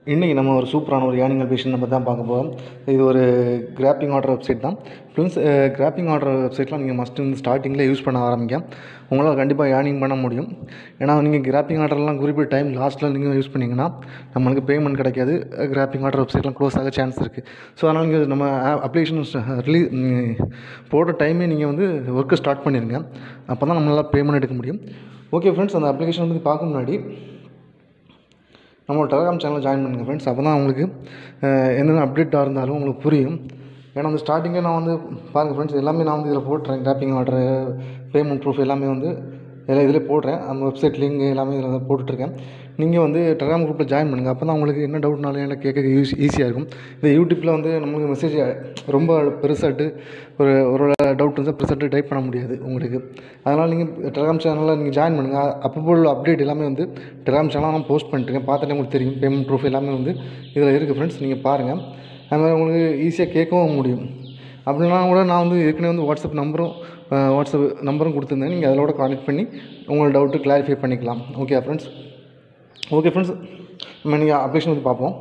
இன்றைக்கி நம்ம ஒரு சூப்பரான ஒரு ஏர்னிங் அப்ளிகேஷன் நம்ம தான் பார்க்க போகிறோம் இது ஒரு கிராப்பிங் ஆர்டர் வெப்சைட் தான் ஃப்ரெண்ட்ஸ் கிராப்பிங் ஆர்டர் வெப்சைட்லாம் நீங்கள் மஸ்ட்டு வந்து ஸ்டார்டிங்கில் யூஸ் பண்ண ஆரம்பிங்க உங்களால் கண்டிப்பாக ஏர்னிங் பண்ண முடியும் ஏன்னா நீங்கள் கிராப்பிங் ஆர்டர்லாம் குறிப்பிட்ட டைம் லாஸ்ட்டில் நீங்கள் யூஸ் பண்ணிங்கன்னா நம்மளுக்கு பேமெண்ட் கிடைக்காது கிராப்பிங் ஆர்டர் வெப்சைட்லாம் க்ளோஸ் ஆக சான்ஸ் இருக்குது ஸோ அதனால் நீங்கள் நம்ம அப்ளிகேஷன் ரிலீஸ் போடுற டைமே நீங்கள் வந்து ஒர்க்கை ஸ்டார்ட் பண்ணிடுங்க அப்போ தான் நம்மளால் பேமெண்ட் எடுக்க முடியும் ஓகே ஃப்ரெண்ட்ஸ் அந்த அப்ளிகேஷன் வந்து பார்க்க முன்னாடி நம்மளோட டெலகிராம் சேனலில் ஜாயின் பண்ணுங்கள் ஃப்ரெண்ட்ஸ் அப்போ தான் உங்களுக்கு அஹ், என்னென்ன அப்டேட்டாக இருந்தாலும் உங்களுக்கு புரியும் ஏன்னா வந்து ஸ்டார்டிங்கே நான் வந்து பாருங்கள் ஃப்ரெண்ட்ஸ் எல்லாமே நான் வந்து இதில் போட்டுறேன் கிராப்பிங் ஆர்டர் பேமெண்ட் ப்ரூஃப் எல்லாமே வந்து எல்லாம் இதில் போடுறேன் அந்த வெப்சைட் லிங்க் எல்லாமே இதில் தான் போட்டுட்ருக்கேன் நீங்கள் வந்து டெலகிராம் குரூப்பில் ஜாயின் பண்ணுங்கள் அப்போ தான் உங்களுக்கு என்ன டவுட்னாலும் எனக்கு கேட்க யூஸ் ஈஸியாக இருக்கும் இந்த யூடியூப்பில் வந்து நம்மளுக்கு மெசேஜ் ரொம்ப பெருசாட்டு ஒரு ஒரு டவுட் வந்து பெருசாட்டு டைப் பண்ண முடியாது உங்களுக்கு அதனால் நீங்கள் டெலகிராம் சேனலில் நீங்கள் ஜாயின் பண்ணுங்கள் அப்பப்போ உள்ள அப்டேட் எல்லாமே வந்து டெலகிராம் சேனலில் நான் போஸ்ட் பண்ணிட்டுருக்கேன் பார்த்தாலே உங்களுக்கு தெரியும் பேமெண்ட் ப்ரூஃப் எல்லாமே வந்து இதில் இருக்குது ஃப்ரெண்ட்ஸ் நீங்கள் பாருங்கள் அது மாதிரி உங்களுக்கு ஈஸியாக கேட்கவும் முடியும் அப்படின்னா கூட நான் வந்து ஏற்கனவே வந்து வாட்ஸ்அப் நம்பரும் வாட்ஸ்அப் நம்பரும் கொடுத்துருந்தேன் நீங்கள் அதிலோட கான்டெக்ட் பண்ணி உங்களோட டவுட்டு கிளாரிஃபை பண்ணிக்கலாம் ஓகே ஃப்ரெண்ட்ஸ் ஓகே ஃப்ரெண்ட்ஸ் நம்ம நீங்கள் அப்ளிகேஷன் வந்து பார்ப்போம்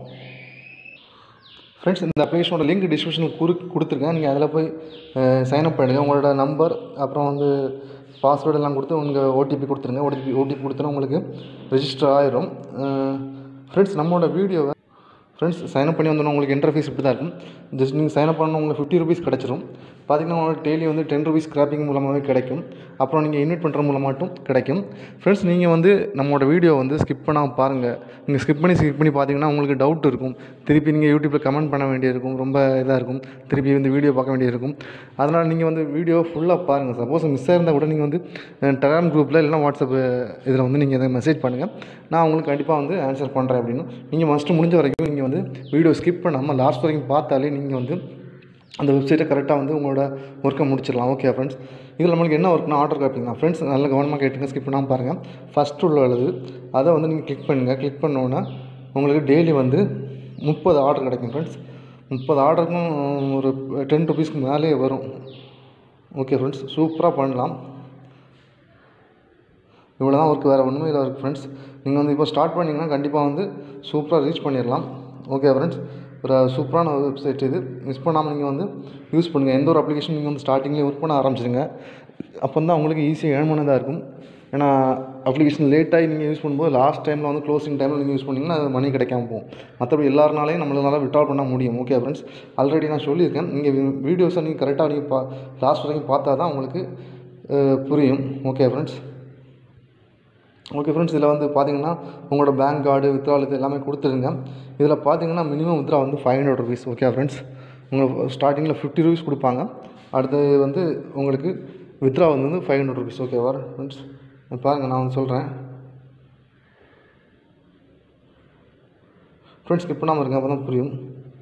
ஃப்ரெண்ட்ஸ் இந்த அப்ளிகேஷனோட லிங்க் டிஸ்கிரிப்ஷனில் குறு கொடுத்துருக்கேன் நீங்கள் அதில் போய் சைன் அப் பண்ணுங்கள் உங்களோட நம்பர் அப்புறம் வந்து பாஸ்வேர்டு எல்லாம் கொடுத்து உங்களுக்கு ஓடிபி கொடுத்துருங்க ஓடிபி ஓடிபி கொடுத்தோன்னா உங்களுக்கு ரெஜிஸ்டர் ஆயிரும் ஃப்ரெண்ட்ஸ் நம்மளோட வீடியோவை ஃப்ரெண்ட்ஸ் சைன்அப் பண்ணி வந்தோன்னா உங்களுக்கு இன்டர்ஃபேஸ் இப்படி தான் இருக்கும் ஜஸ்ட் நீங்கள் சைன்அப் பண்ணணும் உங்களுக்கு ஃபிஃப்டி ருபீஸ் கிடச்சிரும் பார்த்தீங்கன்னா உங்களுக்கு டெய்லி வந்து டென் ருபீஸ் ஸ்க்ராப்பிங் மூலமாகவே கிடைக்கும் அப்புறம் நீங்கள் இன்வைட் பண்ணுற மூலமாட்டும் கிடைக்கும் ஃப்ரெண்ட்ஸ் நீங்கள் வந்து நம்மளோட வீடியோ வந்து ஸ்கிப் பண்ணாமல் பாருங்கள் நீங்கள் ஸ்கிப் பண்ணி ஸ்கிப் பண்ணி பார்த்தீங்கன்னா உங்களுக்கு டவுட் இருக்கும் திருப்பி நீங்கள் யூடியூப்பில் கமெண்ட் பண்ண வேண்டியிருக்கும் ரொம்ப இதாக இருக்கும் திருப்பி இந்த வீடியோ பார்க்க வேண்டியிருக்கும் அதனால் நீங்கள் வந்து வீடியோ ஃபுல்லாக பாருங்கள் சப்போஸ் மிஸ் ஆயிருந்தால் கூட நீங்கள் வந்து டெலாம் குரூப்பில் இல்லைனா வாட்ஸ்அப் இதில் வந்து நீங்கள் எதாவது மெசேஜ் பண்ணுங்கள் நான் உங்களுக்கு கண்டிப்பாக வந்து ஆன்சர் பண்ணுறேன் அப்படின்னு நீங்கள் மஸ்ட்டு முடிஞ்ச வரைக்கும் நீங்கள் வந்து வீடியோ ஸ்கிப் பண்ணாமல் லாஸ்ட் வரைக்கும் பார்த்தாலே நீங்கள் வந்து அந்த வெப்சைட்டை கரெக்டாக வந்து உங்களோட ஒர்க்கை முடிச்சிடலாம் ஓகே ஃப்ரெண்ட்ஸ் இதில் நம்மளுக்கு என்ன ஒர்க்னா ஆர்டர் காப்பிங் தான் ஃப்ரெண்ட்ஸ் நல்ல கவனமாக கேட்டுங்க ஸ்கிப் பண்ணாமல் பாருங்கள் ஃபஸ்ட் உள்ள எழுது அதை வந்து நீங்கள் கிளிக் பண்ணுங்கள் கிளிக் பண்ணோன்னே உங்களுக்கு டெய்லி வந்து முப்பது ஆர்டர் கிடைக்கும் ஃப்ரெண்ட்ஸ் முப்பது ஆர்டருக்கும் ஒரு டென் ருபீஸ்க்கு மேலே வரும் ஓகே ஃப்ரெண்ட்ஸ் சூப்பராக பண்ணலாம் இவ்வளோ தான் ஒர்க் வேறு ஒன்றுமே இல்லை இருக்குது ஃப்ரெண்ட்ஸ் நீங்கள் வந்து இப்போ ஸ்டார்ட் பண்ணிங்கன்னா கண்டிப்பாக வந்து சூப்பராக ரீச் பண்ணிடலாம் ஓகே ஃப்ரெண்ட்ஸ் ஒரு சூப்பரான ஒரு வெப்சைட் இது மிஸ் பண்ணாமல் நீங்கள் வந்து யூஸ் பண்ணுங்கள் எந்த ஒரு அப்ளிகேஷன் நீங்கள் வந்து ஸ்டார்டிங்லேயே ஒர்க் பண்ண ஆரம்பிச்சிடுங்க அப்போ தான் உங்களுக்கு ஈஸியாக ஏர்ன் பண்ணதாக இருக்கும் ஏன்னா அப்ளிகேஷன் லேட்டாகி நீங்கள் யூஸ் பண்ணும்போது லாஸ்ட் டைமில் வந்து க்ளோசிங் டைமில் நீங்கள் யூஸ் பண்ணிங்கன்னா அது மணி கிடைக்காம போகும் மற்றபடி எல்லாருனாலையும் நம்மளால விட்ரா பண்ண முடியும் ஓகே ஃப்ரெண்ட்ஸ் ஆல்ரெடி நான் சொல்லியிருக்கேன் நீங்கள் வீடியோஸை நீங்கள் கரெக்டாக நீங்கள் பா லாஸ்ட் வரைக்கும் பார்த்தா தான் உங்களுக்கு அஹ், புரியும் ஓகே ஃப்ரெண்ட்ஸ் ஓகே ஃப்ரெண்ட்ஸ் இதில் வந்து பார்த்தீங்கன்னா உங்களோட பேங்க் கார்டு வித்ரால் இது எல்லாமே கொடுத்துருங்க இதில் பார்த்தீங்கன்னா மினிமம் வித்ரா வந்து five hundred rupees okay friends உங்களுக்கு ஸ்டார்டிங்கில் ஃபிஃப்டி ருபீஸ் கொடுப்பாங்க அடுத்தது வந்து உங்களுக்கு வித்ரா வந்து ஃபைவ் ஹண்ட்ரட் ருபீஸ் ஓகேவா ஃப்ரெண்ட்ஸ் பாருங்கள் நான் வந்து சொல்கிறேன் ஃப்ரெண்ட்ஸ் ஸ்கிப் பண்ணாமல் இருங்க அப்போ தான் புரியும்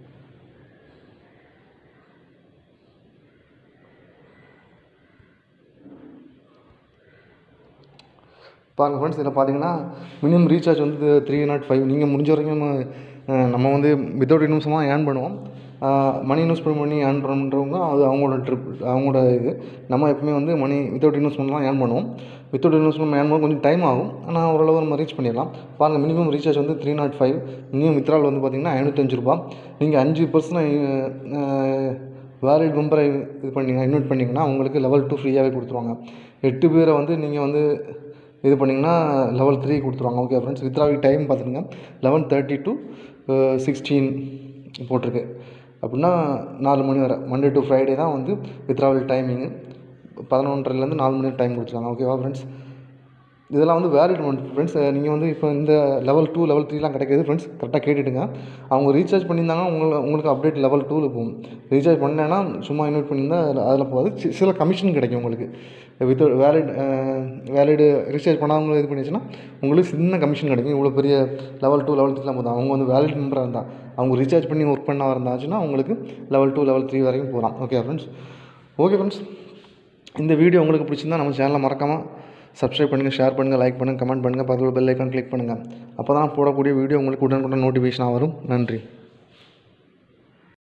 பாருங்கள் ஃப்ரெண்ட்ஸ் இதில் பார்த்தீங்கன்னா மினிமம் ரீசார்ஜ் வந்து த்ரீ நாட் ஃபைவ் நீங்கள் முடிஞ்ச வரைக்கும் அஹ், நம்ம வந்து வித்தவுட் இன்வெஸ்ட்மெண்ட் ஏர்ன் பண்ணுவோம் மணி இன்வெஸ்ட்மெண்ட் பண்ணி ஏர்ன் பண்ணுறவங்க அது அவங்களோட ட்ரிப் அவங்களோட இது நம்ம எப்பவுமே வந்து மணி வித்தவுட் இன்வெஸ்ட்மெண்ட்லாம் ஏர்ன் பண்ணுவோம் வித்தவுட் இன்வெஸ்ட்மெண்ட் ஏர்ன் பண்ண கொஞ்சம் டைம் ஆகும் ஆனால் ஓரளவு நம்ம ரீச் பண்ணிடலாம் பாருங்கள் மினிமம் ரீசார்ஜ் வந்து three naught five minimum withdrawal வந்து பார்த்தீங்கன்னா ஐநூற்றஞ்சு ரூபா நீங்கள் அஞ்சு பர்சன்ட் வேலிட் மெம்பரை இது பண்ணிங்க இன்வைட் பண்ணிங்கன்னா உங்களுக்கு லெவல் டூ ஃப்ரீயாகவே கொடுத்துருவாங்க எட்டு பேரை வந்து நீங்கள் வந்து இது பண்ணிங்கன்னா லெவல் த்ரீ கொடுத்துருவாங்க ஓகே ஃப்ரெண்ட்ஸ் வித்ராவிக் டைம் பார்த்துருங்க லெவன் தேர்ட்டி டு சிக்ஸ்டீன் போட்டிருக்கு அப்படின்னா நாலு மணி வரை மண்டே டு ஃப்ரைடே தான் வந்து வித்ராவல் டைமிங்கு பதினொன்றரைலேருந்து நாலு மணி டைம் கொடுத்துருக்காங்க ஓகேவா ஃப்ரெண்ட்ஸ் இதெல்லாம் வந்து வேலிட் ஃப்ரெண்ட்ஸ் நீங்கள் வந்து இப்போ இந்த லெவல் டூ லெவல் த்ரீலாம் கிடைக்கிது ஃப்ரெண்ட்ஸ் கரெக்டாக கேட்டுட்டுங்க அவங்க ரீசார்ஜ் பண்ணியிருந்தாங்கன்னா உங்களுக்கு உங்களுக்கு அப்டேட் லெவல் டூவில் போகும் ரீசார்ஜ் பண்ணேன்னா சும்மா இன்வைட் பண்ணியிருந்தா அதில் அதில் போகாது சி- சில கமிஷன் கிடைக்கும் உங்களுக்கு வித் வேலிட் வேலிடு ரீசார்ஜ் பண்ணாமல் இது பண்ணிச்சுன்னா உங்களுக்கு சின்ன கமிஷன் கிடைக்கும் இவ்வளோ பெரிய லெவல் டூ லெவல் த்ரீலாம் போதும் அவங்க வந்து வேலிட் மெம்பராக இருந்தால் அவங்க ரீசார்ஜ் பண்ணி ஒர்க் பண்ண இருந்தாச்சுன்னா உங்களுக்கு லெவல் டூ லெவல் த்ரீ வரைக்கும் போகலாம் ஓகே ஃப்ரெண்ட்ஸ் ஓகே ஃப்ரெண்ட்ஸ் இந்த வீடியோ உங்களுக்கு பிடிச்சிருந்தா நம்ம சேனலை மறக்காமல் சப்ஸ்கிரைப் பண்ணுங்கள் ஷேர் பண்ணுங்கள் லைக் பண்ணுங்கள் கமெண்ட் பண்ணுங்கள் பக்கத்தில் பெல் ஐக்கான் கிளிக் பண்ணுங்கள் அப்போ தான் நான் போடக்கூடிய வீடியோ உங்களுக்கு உடனுக்குடன் நோட்டிஃபிகேஷனாக வரும் நன்றி